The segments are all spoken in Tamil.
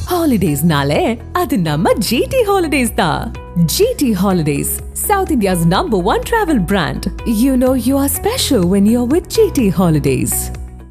ஹாலிடேஸ்னாலே அது நம்ம ஜிடி ஹாலிடேஸ் தான் GT holidays south India's number one travel brand you know you are special when you are with GT holidays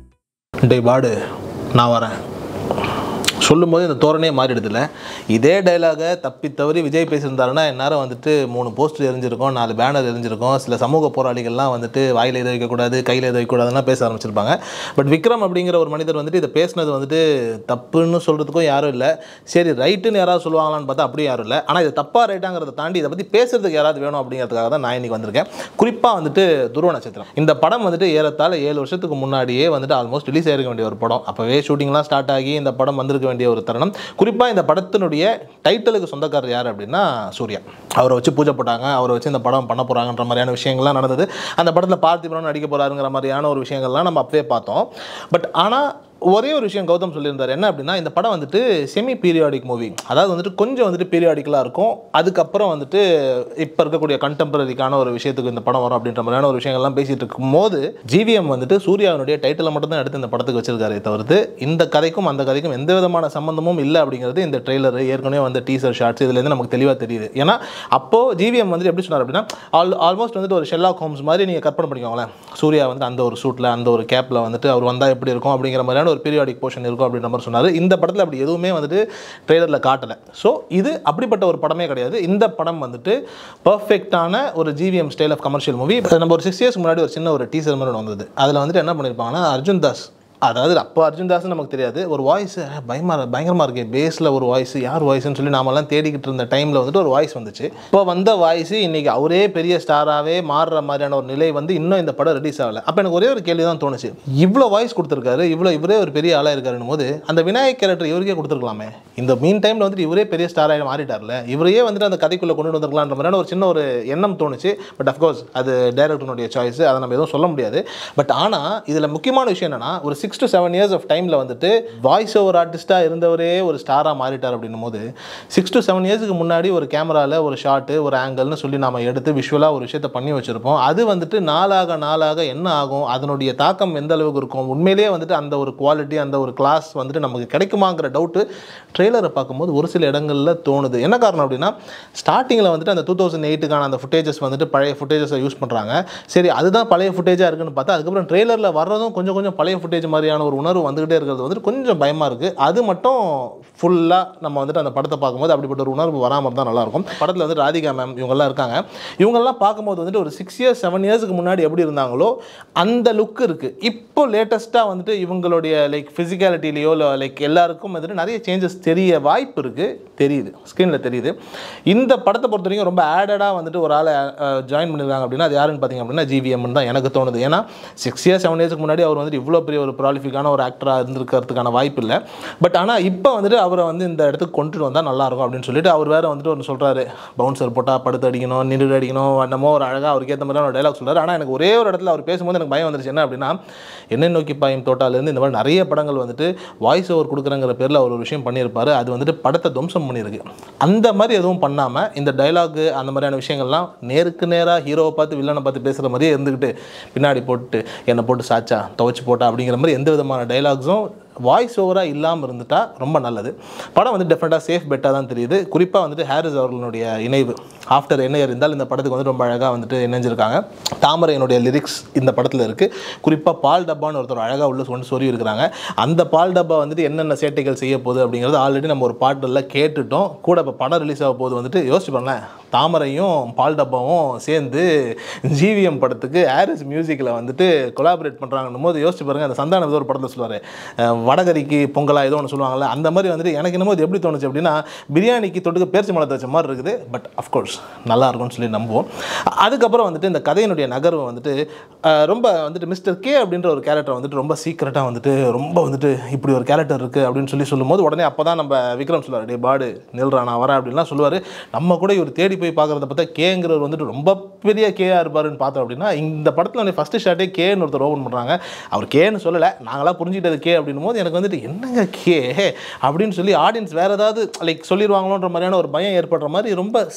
டே பாடு நான் வரேன் சொல்லும்போது இந்த தோரணையே மாறிடுதுல இதே டைலாகை தப்பி தவறி விஜய் பேசியிருந்தாருன்னா இந்நேரம் வந்துட்டு மூணு போஸ்டர் எரிஞ்சிருக்கும் நாலு பேனர் எரிஞ்சிருக்கும் சில சமூக போராளிகள்லாம் வந்துட்டு வாயில் எது வைக்கக்கூடாது கையில் எது வைக்கக்கூடாதுன்னா பேச ஆரம்பிச்சிருப்பாங்க பட் விக்ரம் அப்படிங்கிற ஒரு மனிதர் வந்துட்டு இதை பேசினது வந்துட்டு தப்புன்னு சொல்கிறதுக்கும் யாரும் இல்லை சரி ரைட்டுன்னு யாராவது சொல்லுவாங்களான்னு பார்த்தா அப்படியும் யாரும் இல்லை ஆனால் இது தப்பாக ரைட்டாங்கிறத தாண்டி இதை பற்றி பேசுறதுக்கு யாராவது வேணும் அப்படிங்கிறதுக்காக தான் நான் இன்னைக்கு வந்திருக்கேன் குறிப்பாக வந்துட்டு துருவ நட்சத்திரம் இந்த படம் வந்துட்டு ஏறத்தாழ ஏழு வருஷத்துக்கு முன்னாடியே வந்துட்டு ஆல்மோஸ்ட் ரிலீஸ் ஆயிருக்க வேண்டிய ஒரு படம் அப்போவே ஷூட்டிங்லாம் ஸ்டார்ட் ஆகி இந்த படம் வந்திருக்க வேண்டிய ஒரு தருணம் குறிப்பாக இந்த படத்தினுடைய டைட்டிலுக்கு சொந்தக்காரர் யார் அப்படின்னா சூர்யா அவரை வச்சு பூஜை போட்டாங்க அவரை வச்சு இந்த படம் பண்ண போகிறாங்கன்ற மாதிரியான விஷயங்கள்லாம் நடந்தது அந்த படத்தில் பார்த்திபன் நடிக்க போகிறாருங்கிற மாதிரியான ஒரு விஷயங்கள்லாம் நம்ம அப்பவே பார்த்தோம் பட் ஆனால் ஒரே ஒரு விஷயம் கௌதம் சொல்லியிருந்தார் என்ன அப்படின்னா இந்த படம் வந்துட்டு செமி பீரியாடிக் மூவி அதாவது வந்துட்டு கொஞ்சம் வந்துட்டு பீரியாடிக்கலாக இருக்கும் அதுக்கப்புறம் வந்துட்டு இப்போ இருக்கக்கூடிய கண்டெம்பரரிக்கான ஒரு விஷயத்துக்கு இந்த படம் வரும் அப்படின்ற மாதிரியான ஒரு விஷயங்கள்லாம் பேசிட்டு இருக்கும்போது ஜிவிஎம் வந்துட்டு சூர்யாவினுடைய டைட்டிலை மட்டும் தான் எடுத்து இந்த படத்துக்கு வச்சிருக்காரே தவிர்த்து இந்த கதைக்கும் அந்த கதைக்கும் எந்த விதமான சம்மந்தமும் இல்லை அப்படிங்கிறது இந்த ட்ரெய்லர் ஏற்கனவே வந்த டீசர் ஷார்ட்ஸ் இதுலேருந்து நமக்கு தெளிவாக தெரியுது ஏன்னா அப்போது ஜிவிஎம் வந்துட்டு எப்படி சொன்னார் அப்படின்னா ஆல் ஆல்மோஸ்ட் வந்துட்டு ஒரு ஷெல்லாக் ஹோம்ஸ் மாதிரி நீங்கள் கற்பனை பண்ணிக்கோங்களேன் சூர்யா வந்து அந்த ஒரு சூட்டில் அந்த ஒரு கேப்பில் வந்துட்டு அவர் வந்தால் எப்படி இருக்கும் அப்படிங்கிற மாதிரியான ஒரு பீரியாடிக் போர்ஷன் இருக்கும் அப்படின்ற மாதிரி சொன்னார் இந்த படத்தில் அப்படி எதுவுமே வந்துட்டு ட்ரெய்லரில் காட்டலை ஸோ இது அப்படிப்பட்ட ஒரு படமே கிடையாது இந்த படம் வந்துட்டு பர்ஃபெக்டான ஒரு GVM style of commercial movie நம்ம ஒரு சிக்ஸ் இயர்ஸ் முன்னாடி ஒரு சின்ன ஒரு டீசர் மாதிரி ஒன்று வந்தது அதில் வந்துட்டு என்ன பண்ணியிருப்பாங்கன்னா அர்ஜுன் தாஸ் அதாவது அப்போ அர்ஜுன் தாஸ் நமக்கு தெரியாது ஒரு வாய்ஸ் பயமாக பயங்கரமாக இருக்கே பேஸில் ஒரு வாய்ஸ் யார் வாய்ஸ்னு சொல்லி நாமெல்லாம் தேடிக்கிட்டு இருந்த டைமில் வந்துட்டு ஒரு வாய்ஸ் வந்துச்சு இப்போ வந்த வாய்ஸ் இன்னைக்கு அவரே பெரிய ஸ்டாராகவே மாறுற மாதிரியான ஒரு நிலை வந்து இன்னும் இந்த படம் ரிலீஸ் ஆகலை அப்போ எனக்கு ஒரே ஒரு கேள்வி தான் தோணுச்சு இவ்வளோ வாய்ஸ் கொடுத்துருக்காரு இவ்வளோ இவரே ஒரு பெரிய ஆளாக இருக்காருன்னு போது அந்த விநாயக் கேரக்டர் இவருக்கே கொடுத்துருக்கலாமே இந்த மீன் டைமில் வந்துட்டு இவரே பெரிய ஸ்டாராக மாறிட்டார்ல இவரையே வந்துட்டு அந்த கதைக்குள்ளே கொண்டு வந்திருக்கலான்ற மாதிரியான ஒரு சின்ன ஒரு எண்ணம் தோணுச்சு பட் அஃப்கோர்ஸ் அது டைரக்டருடைய சாய்ஸ் அதை நம்ம எதுவும் சொல்ல முடியாது பட் ஆனால் இதில் முக்கியமான விஷயம் என்னன்னா ஒரு six to seven years of டைமில் வந்துட்டு வாய்ஸ் ஓவர் ஆர்டிஸ்ட்டாக இருந்தவரே ஒரு ஸ்டாராக மாறிட்டார் அப்படின்னும் போது சிக்ஸ் டு செவன் இயர்ஸ்க்கு முன்னாடி ஒரு கேமராவில் ஒரு ஷாட்டு ஒரு ஆங்கிள்னு சொல்லி நம்ம எடுத்து விஷுவலாக ஒரு விஷயத்தை பண்ணி வச்சுருப்போம் அது வந்துட்டு நாளாக நாளாக என்ன ஆகும் அதனுடைய தாக்கம் எந்த அளவுக்கு இருக்கும் உண்மையிலேயே வந்துட்டு அந்த ஒரு குவாலிட்டி அந்த ஒரு கிளாஸ் வந்துட்டு நமக்கு கிடைக்குமாங்கிற டவுட்டு ட்ரெய்லரை பார்க்கும்போது ஒரு சில இடங்களில் தோணுது என்ன காரணம் அப்படின்னா ஸ்டார்டிங்கில் வந்துட்டு அந்த டூ தௌசண்ட் எயிட்டுக்கான அந்த ஃபுட்டேஜஸ் வந்துட்டு பழைய ஃபுட்டேஜஸை யூஸ் பண்ணுறாங்க சரி அதுதான் பழைய ஃபுட்டேஜாக இருக்குன்னு பார்த்தா அதுக்கப்புறம் ட்ரெய்லரில் வர்றதும் கொஞ்சம் கொஞ்சம் பழைய ஃபுட்டேஜ் மாதிரியான ஒரு உணர்வு வந்துகிட்டே இருக்கிறது வந்துட்டு கொஞ்சம் பயமாக இருக்குது அது மட்டும் ஃபுல்லாக நம்ம வந்துட்டு அந்த படத்தை பார்க்கும்போது அப்படிப்பட்ட ஒரு உணர்வு வராமல் இருந்தால் நல்லாயிருக்கும் படத்தில் வந்து ராதிகா மேம் இவங்கெல்லாம் இருக்காங்க இவங்கெல்லாம் பார்க்கும்போது வந்துட்டு ஒரு சிக்ஸ் இயர்ஸ் செவன் இயர்ஸ்க்கு முன்னாடி எப்படி இருந்தாங்களோ அந்த லுக் இருக்குது இப்போ லேட்டஸ்ட்டாக வந்துட்டு இவங்களுடைய லைக் ஃபிசிக்காலிட்டிலேயோ இல்லை லைக் எல்லாருக்கும் வந்துட்டு நிறைய சேஞ்சஸ் தெரிய வாய்ப்பு இருக்குது தெரியுது ஸ்க்ரீனில் தெரியுது இந்த படத்தை பொறுத்த வரைக்கும் ரொம்ப ஆடடாக வந்துட்டு ஒரு ஆளை ஜாயின் பண்ணியிருக்காங்க அப்படின்னா அது யாருன்னு பார்த்தீங்க அப்படின்னா ஜிவிஎம் தான் எனக்கு தோணுது ஏன்னா சிக்ஸ் இயர்ஸ் செவன் இயர்ஸ்க்கு முன்னாடி அவர் வந்துட்டு இவ்வளோ பெரிய ஒரு ப்ராலிஃபிக்கான ஒரு ஆக்டராக இருந்திருக்கிறதுக்கான வாய்ப்பு இல்லை பட் ஆனால் இப்போ வந்துட்டு அவரை வந்து இந்த இடத்துக்கு கொண்டுட்டு வந்தால் நல்லாயிருக்கும் அப்படின்னு சொல்லிட்டு அவர் வேறு வந்துட்டு ஒன்று சொல்கிறாரு பவுன்சர் போட்டால் படுத்து அடிக்கணும் நின்று அடிக்கணும் என்னமோ ஒரு அழகாக அவருக்கு ஏற்ற மாதிரியான ஒரு டைலாக் சொல்கிறார் ஆனால் எனக்கு ஒரே ஒரு இடத்துல அவர் பேசும்போது எனக்கு பயம் வந்துருச்சு என்ன அப்படின்னா என்னை நோக்கி பாயும் தோட்டாலேருந்து இந்த மாதிரி நிறைய படங்கள் வந்துட்டு வாய்ஸ் ஓவர் கொடுக்குறங்கிற பேரில் அவர் ஒரு விஷயம் பண்ணியிருப்பாரு அது வந்துட்டு படத்தை துவம்சம் பண்ணியிருக்கு அந்த மாதிரி எதுவும் பண்ணாமல் இந்த டைலாகு அந்த மாதிரியான விஷயங்கள்லாம் நேருக்கு நேராக ஹீரோவை பார்த்து வில்லனை பார்த்து பேசுகிற மாதிரியே இருந்துக்கிட்டு பின்னாடி போட்டு என்னை போட்டு சாச்சா துவைச்சு போட்டா அப்படிங்கிற மாதிரி எந்த விதமான டைலாக்ஸும் வாய்ஸ் ஓவராக இல்லாமல் இருந்துட்டா ரொம்ப நல்லது படம் வந்து டெஃபினட்டாக சேஃப் பெட்டாக தான் தெரியுது குறிப்பாக வந்துட்டு ஹாரிஸ் அவர்களுடைய இணைவு ஆஃப்டர் என்ன இருந்தால் இந்த படத்துக்கு வந்து ரொம்ப அழகாக வந்துட்டு இணைஞ்சிருக்காங்க தாமரையனுடைய லிரிக்ஸ் இந்த படத்தில் இருக்குது குறிப்பாக பால் டப்பான்னு ஒருத்தர் அழகாக உள்ள கொண்டு சொல்லி இருக்கிறாங்க அந்த பால் டப்பா வந்துட்டு என்னென்ன சேட்டைகள் செய்ய போகுது அப்படிங்கிறது ஆல்ரெடி நம்ம ஒரு பாட்டெல்லாம் கேட்டுட்டோம் கூட இப்போ படம் ரிலீஸ் ஆக போது வந்துட்டு யோசிச்சு பாருங்களேன் தாமரையும் பால் டப்பாவும் சேர்ந்து ஜிவிஎம் படத்துக்கு ஹாரிஸ் மியூசிக்கில் வந்துட்டு கொலாபரேட் பண்ணுறாங்கன்னும் போது யோசிச்சு பாருங்கள் அந்த சந்தானம் ஏதோ ஒரு படத்தில் சொல்லுவார் வடகரிக்கு பொங்கலா ஏதோ ஒன்று சொல்லுவாங்கல்ல அந்த மாதிரி வந்துட்டு எனக்கு என்னமோ இது எப்படி தோணுச்சு அப்படின்னா பிரியாணிக்கு தொட்டுக்கு பேர்ச்சி மலத்தை வச்ச மாதிரி இருக்குது பட் அஃப்கோர்ஸ் நல்லா இருக்கும்னு சொல்லி நம்புவோம் அதுக்கப்புறம் வந்துட்டு இந்த கதையினுடைய நகர்வு வந்துட்டு அஹ், ரொம்ப வந்துட்டு மிஸ்டர் கே அப்படின்ற ஒரு கேரக்டர் வந்துட்டு ரொம்ப சீக்கிரட்டாக வந்துட்டு ரொம்ப வந்துட்டு இப்படி ஒரு கேரக்டர் இருக்குது அப்படின்னு சொல்லி சொல்லும்போது உடனே அப்போ தான் நம்ம விக்ரம் சொல்லுவார் டே பாடு நில்றா நான் வரேன் அப்படின்லாம் சொல்லுவார் நம்ம கூட இவர் தேடி போய் பார்க்குறத பார்த்தா கேங்கிறவர் வந்துட்டு ரொம்ப பெரிய கேஆ இருப்பாருன்னு பார்த்தோம் அப்படின்னா இந்த படத்தில் ஃபஸ்ட்டு ஷார்ட்டே கேன்னு ஒருத்தர் ஓப்பன் பண்ணுறாங்க அவர் கேன்னு சொல்லலை நாங்களாம் புரிஞ்சுக்கிட்டது கே அப்படின்னும் போது எனக்கு வந்துட்டு என்னங்க கே அப்படின்னு சொல்லி ஆடியன்ஸ் வேறு ஏதாவது லைக் சொல்லிடுவாங்களோன்ற மாதிரியான ஒரு பயம் ஏற்படுற மாதிரி ரொம்ப சிறுபுலத்தனம்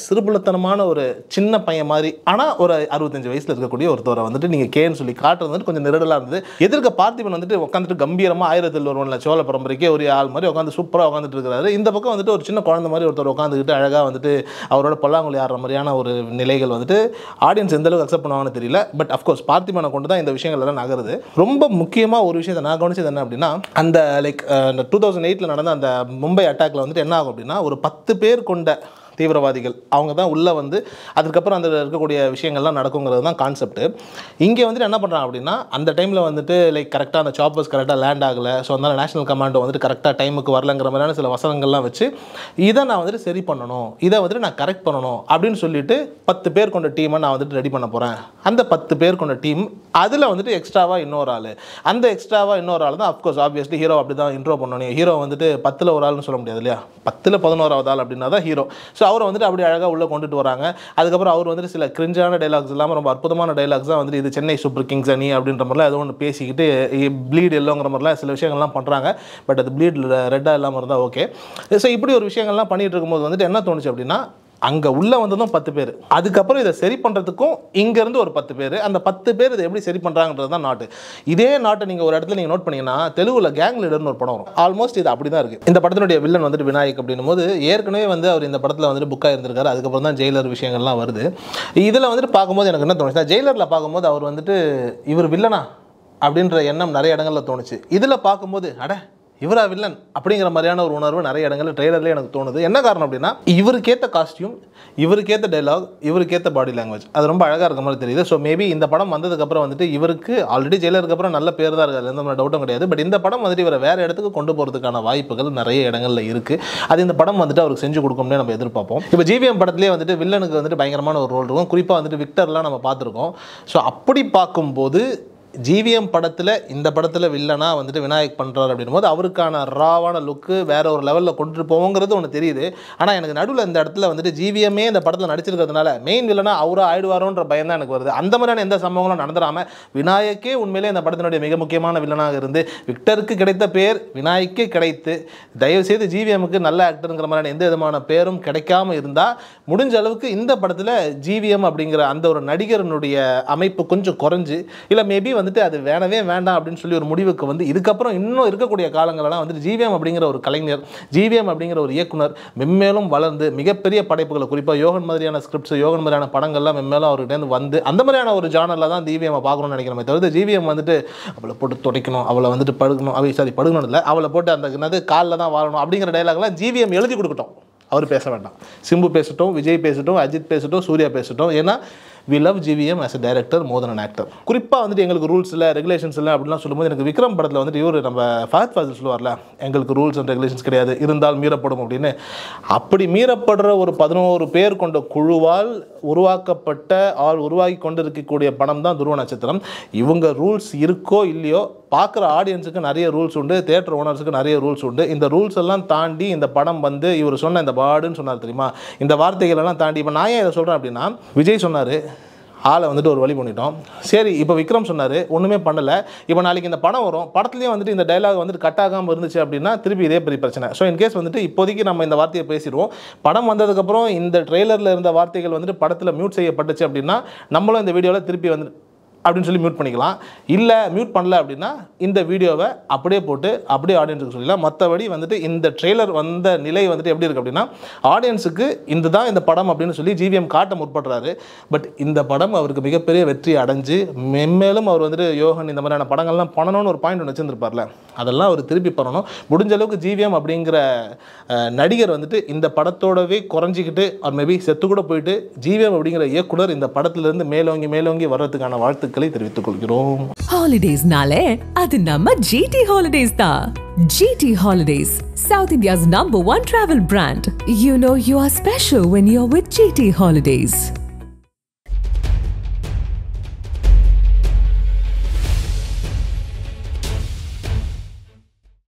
சுட்டித்தனமான ஒரு சின்ன பையன் மாதிரி ஆனால் ஒரு அறுபத்தஞ்சு வயசில் இருக்கக்கூடிய ஒருத்தவரை வந்துட்டு நீங்கள் கேன்னு சொல்லி காட்டுறது வந்துட்டு கொஞ்சம் நெருடலாக இருந்தது எதிர்க்க பார்த்திபன் வந்துட்டு உட்காந்துட்டு கம்பீரமாக ஆயிரத்தில் ஒருவன்ல சோழ பரம்பரைக்கே ஒரு ஆள் மாதிரி உட்காந்து சூப்பராக உட்காந்துட்டு இருக்கிறாரு இந்த பக்கம் வந்துட்டு ஒரு சின்ன குழந்தை மாதிரி ஒருத்தர் உட்காந்துக்கிட்டு அழகாக வந்துட்டு அவரோட பல்லாங்குழி ஆடுற மாதிரியான ஒரு நிலைகள் வந்துட்டு ஆடியன்ஸ் எந்த அளவுக்கு அக்செப்ட் பண்ணுவாங்கன்னு தெரியல பட் அஃப்கோர்ஸ் பார்த்திபனை கொண்டு தான் இந்த விஷயங்கள் எல்லாம் நகருது ரொம்ப முக்கியமாக ஒரு விஷயத்தை நான் கவனிச்சது என்ன அப்படின்னா அந்த லைக் டூ தௌசண்ட் எயிட்டில் நடந்த அந்த மும்பை அட்டாக்ல வந்துட்டு என்ன ஆகும் அப்படின்னா ஒரு பத்து பேர் கொண்ட தீவிரவாதிகள் அவங்க தான் உள்ளே வந்து அதுக்கப்புறம் அந்த இருக்கக்கூடிய விஷயங்கள்லாம் நடக்குங்கிறது தான் கான்செப்ட் இங்கே வந்துட்டு என்ன பண்ணுறாங்க அப்படின்னா அந்த டைமில் வந்துட்டு லைக் கரெக்டாக அந்த சாப்பர்ஸ் கரெக்டாக லேண்ட் ஆகலை ஸோ அதனால் நேஷனல் கமாண்டோ வந்துட்டு கரெக்டாக டைமுக்கு வரலங்கிற மாதிரியான சில வசனங்கள்லாம் வச்சு இதை நான் வந்துட்டு சரி பண்ணணும் இதை வந்துட்டு நான் கரெக்ட் பண்ணணும் அப்படின்னு சொல்லிட்டு பத்து பேர் கொண்ட டீமை நான் வந்துட்டு ரெடி பண்ண போகிறேன் அந்த பத்து பேர் கொண்ட டீம் அதில் வந்துட்டு எக்ஸ்ட்ராவாக இன்னொரு ஆள் அந்த எக்ஸ்ட்ராவாக இன்னொரு ஆள் தான் அஃப்கோர்ஸ் ஆப்வியஸ்லி ஹீரோ அப்படி தான் இன்ட்ரோ பண்ணணும் ஹீரோ வந்துட்டு பத்தில் ஒரு ஆள்னு சொல்ல முடியாது இல்லையா பத்தில் பதினோராவது ஆள் அப்படின்னா தான் ஹீரோ ஸோ அவரை வந்துட்டு அப்படி அழகாக உள்ளே கொண்டுட்டு வராங்க அதுக்கப்புறம் அவர் வந்துட்டு சில கிரிஞ்சான டைலாக்ஸ் இல்லாமல் ரொம்ப அற்புதமான டைலாக்ஸ் தான் வந்துட்டு இது சென்னை சூப்பர் கிங்ஸ் அணி அப்படின்ற மாதிரிலாம் ஏதோ ஒன்று பேசிக்கிட்டு ப்ளீட் எல்லோங்கிற மாதிரிலாம் சில விஷயங்கள்லாம் பண்ணுறாங்க பட் அது ப்ளீட் ரெட்டாக இல்லாமல் இருந்தால் ஓகே ஸோ இப்படி ஒரு விஷயங்கள்லாம் பண்ணிட்டு இருக்கும்போது வந்துட்டு என்ன தோணுச்சு அப்படின்னா அங்கே உள்ளே வந்ததும் பத்து பேர் அதுக்கப்புறம் இதை சரி பண்ணுறதுக்கும் இங்கேருந்து ஒரு பத்து பேர் அந்த பத்து பேர் இதை எப்படி சரி பண்ணுறாங்கன்றது தான் நாட்டு இதே நாட்டை நீங்கள் ஒரு இடத்துல நீங்கள் நோட் பண்ணீங்கன்னா தெலுங்குல கேங் லீடர்னு ஒரு படம் வரும் ஆல்மோஸ்ட் இது அப்படி தான் இருக்குது இந்த படத்தினுடைய வில்லன் வந்துட்டு விநாயக் அப்படின்னும் போது ஏற்கனவே வந்து அவர் இந்த படத்தில் வந்துட்டு புக்காக இருந்திருக்காரு அதுக்கப்புறம் தான் ஜெயிலர் விஷயங்கள்லாம் வருது இதில் வந்துட்டு பார்க்கும்போது எனக்கு என்ன தோணுச்சுன்னா ஜெயிலரில் பார்க்கும்போது அவர் வந்துட்டு இவர் வில்லனா அப்படின்ற எண்ணம் நிறைய இடங்களில் தோணுச்சு இதில் பார்க்கும்போது அட இவரா வில்லன் அப்படிங்கிற மாதிரியான ஒரு உணர்வு நிறைய இடங்களில் ட்ரெய்லர்லேயே எனக்கு தோணுது என்ன காரணம் அப்படின்னா இவருக்கேற்ற காஸ்டியூம் இவருக்கேற்ற டைலாக் இவருக்கேற்ற பாடி லாங்குவேஜ் அது ரொம்ப அழகாக இருக்க மாதிரி தெரியுது ஸோ மேபி இந்த படம் வந்ததுக்கப்புறம் வந்துட்டு இவருக்கு ஆல்ரெடி ஜெயிலருக்கு அப்புறம் நல்ல பேர் தான் இருக்குது எந்த மாதிரி டவுட்டும் கிடையாது பட் இந்த படம் வந்துட்டு இவரை வேறு இடத்துக்கு கொண்டு போகிறதுக்கான வாய்ப்புகள் நிறைய இடங்களில் இருக்குது அது இந்த படம் வந்துட்டு அவருக்கு செஞ்சு கொடுக்கும்னே நம்ம எதிர்பார்ப்போம் இப்போ ஜிவிஎம் படத்துலேயே வந்துட்டு வில்லனுக்கு வந்துட்டு பயங்கரமான ஒரு ரோல் இருக்கும் குறிப்பாக வந்துட்டு விக்டர்லாம் நம்ம பார்த்துருக்கோம் ஸோ அப்படி பார்க்கும்போது ஜிவிஎம் படத்தில் இந்த படத்தில் வில்லனா வந்துட்டு விநாயக் பண்ணுறாரு அப்படின்னும் போது அவருக்கான ராவான லுக்கு வேற ஒரு லெவலில் கொண்டுட்டு போவோங்கிறது ஒன்று தெரியுது ஆனால் எனக்கு நடுவில் இந்த இடத்துல வந்துட்டு ஜிவிஎம்மே இந்த படத்தில் நடிச்சிருக்கிறதுனால மெயின் வில்லனா அவரா ஆயிடுவாரோன்ற பயம் தான் எனக்கு வருது அந்த மாதிரியான எந்த சம்பவங்களும் நடந்துடாம விநாயக்கே உண்மையிலே இந்த படத்தினுடைய மிக முக்கியமான வில்லனாக இருந்து விக்டருக்கு கிடைத்த பேர் விநாயக்கே கிடைத்து தயவு செய்து ஜிவிஎம்க்கு நல்ல ஆக்டருங்கிற மாதிரியான எந்த விதமான பேரும் கிடைக்காம இருந்தால் முடிஞ்ச அளவுக்கு இந்த படத்தில் ஜிவிஎம் அப்படிங்கிற அந்த ஒரு நடிகரனுடைய அமைப்பு கொஞ்சம் குறைஞ்சு இல்லை மேபி வந்துட்டு அது வேணவே வேண்டாம் அப்படின்னு சொல்லி ஒரு முடிவுக்கு வந்து இதுக்கப்புறம் இன்னும் இருக்கக்கூடிய காலங்களெல்லாம் வந்துட்டு ஜிவிஎம் அப்படிங்கிற ஒரு கலைஞர் ஜிவிஎம் அப்படிங்கிற ஒரு இயக்குனர் மென்மேலும் வளர்ந்து மிகப்பெரிய படைப்புகளை குறிப்பாக யோகன் மாதிரியான ஸ்கிரிப்ட்ஸ் யோகன் மாதிரியான படங்கள்லாம் மென்மேலும் அவர்கிட்ட வந்து அந்த மாதிரியான ஒரு ஜானரில் தான் ஜிவிஎம் பார்க்கணும்னு நினைக்கிறோமே தவிர ஜிவிஎம் வந்துட்டு அவளை போட்டு துடைக்கணும் அவளை வந்துட்டு படுக்கணும் அவ சாரி படுக்கணும் இல்லை அவளை போட்டு அந்த என்னது காலில் தான் வாழணும் அப்படிங்கிற டைலாக்லாம் ஜிவிஎம் எழுதி கொடுக்கட்டும் அவர் பேச வேண்டாம் சிம்பு பேசட்டும் விஜய் பேசட்டும் அஜித் பேசட்டும் சூர்யா பேசட்டும் ஏன்னா we love GVM as a director more than an actor குறிப்பாக வந்துட்டு எங்களுக்கு ரூல்ஸ் இல்லை ரெகுலேஷன்ஸ் இல்லை அப்படிலாம் சொல்லும்போது எனக்கு விக்ரம் படத்தில் வந்துட்டு இவர் நம்ம ஃபஹத் ஃபாசில் சொல்லுவார்ல எங்களுக்கு ரூல்ஸ் அண்ட் ரெகுலேஷன்ஸ் கிடையாது இருந்தால் மீறப்படும் அப்படின்னு அப்படி மீறப்படுற ஒரு பதினோரு பேர் கொண்ட குழுவால் உருவாக்கப்பட்ட ஆள் உருவாகி கொண்டு இருக்கக்கூடிய படம் தான் துருவ நட்சத்திரம் இவங்க ரூல்ஸ் இருக்கோ இல்லையோ பார்க்குற ஆடியன்ஸுக்கு நிறைய ரூல்ஸ் உண்டு தேட்டர் ஓனர்ஸுக்கு நிறைய ரூல்ஸ் உண்டு இந்த ரூல்ஸ் எல்லாம் தாண்டி இந்த படம் வந்து இவர் சொன்ன இந்த பாடுன்னு சொன்னார் தெரியுமா இந்த வார்த்தைகள் எல்லாம் தாண்டி இப்போ நான் ஏன் இதை சொல்கிறேன் அப்படின்னா விஜய் சொன்னார் ஆளை வந்துட்டு ஒரு வழி பண்ணிட்டோம் சரி இப்போ விக்ரம் சொன்னார் ஒன்றுமே பண்ணலை இப்போ நாளைக்கு இந்த படம் வரும் படத்துலேயே வந்துட்டு இந்த டைலாக் வந்துட்டு கட் ஆகாமல் இருந்துச்சு அப்படின்னா திருப்பி இதே பெரிய பிரச்சனை ஸோ இன்கேஸ் வந்துட்டு இப்போதைக்கு நம்ம இந்த வார்த்தையை பேசிடுவோம் படம் வந்ததுக்கப்புறம் இந்த ட்ரெய்லரில் இருந்த வார்த்தைகள் வந்துட்டு படத்தில் மியூட் செய்யப்பட்டுச்சு அப்படின்னா நம்மளும் இந்த வீடியோவில் திருப்பி வந்து அப்படின்னு சொல்லி மியூட் பண்ணிக்கலாம் இல்லை மியூட் பண்ணல அப்படின்னா இந்த வீடியோவை அப்படியே போட்டு அப்படியே ஆடியன்ஸுக்கு சொல்லிடலாம் மற்றபடி வந்துட்டு இந்த ட்ரெய்லர் வந்த நிலை வந்துட்டு எப்படி இருக்குது அப்படின்னா ஆடியன்ஸுக்கு இந்த தான் இந்த படம் அப்படின்னு சொல்லி ஜிவிஎம் காட்ட முற்படுறாரு பட் இந்த படம் அவருக்கு மிகப்பெரிய வெற்றி அடைஞ்சு மென்மேலும் அவர் வந்துட்டு யோகன் இந்த மாதிரியான படங்கள்லாம் பண்ணணும்னு ஒரு பாயிண்ட் ஒன்று வச்சுருந்துருப்பார்ல அதெல்லாம் அவர் திருப்பி பண்ணணும் முடிஞ்ச அளவுக்கு ஜிவிஎம் அப்படிங்கிற அஹ், நடிகர் வந்துட்டு இந்த படத்தோடவே குறைஞ்சிக்கிட்டு அவர் மேபி செத்து கூட போயிட்டு ஜிவிஎம் அப்படிங்கிற இயக்குனர் இந்த படத்திலிருந்து மேலோங்கி மேலோங்கி வர்றதுக்கான வாழ்த்துக்களை தெரிவித்துக் கொள்கிறோம் ஹாலிடேஸ்னாலே அது நம்ம ஜிடி ஹாலிடேஸ் தான் GT holidays south India's number one travel brand you know you are special when you are with GT holidays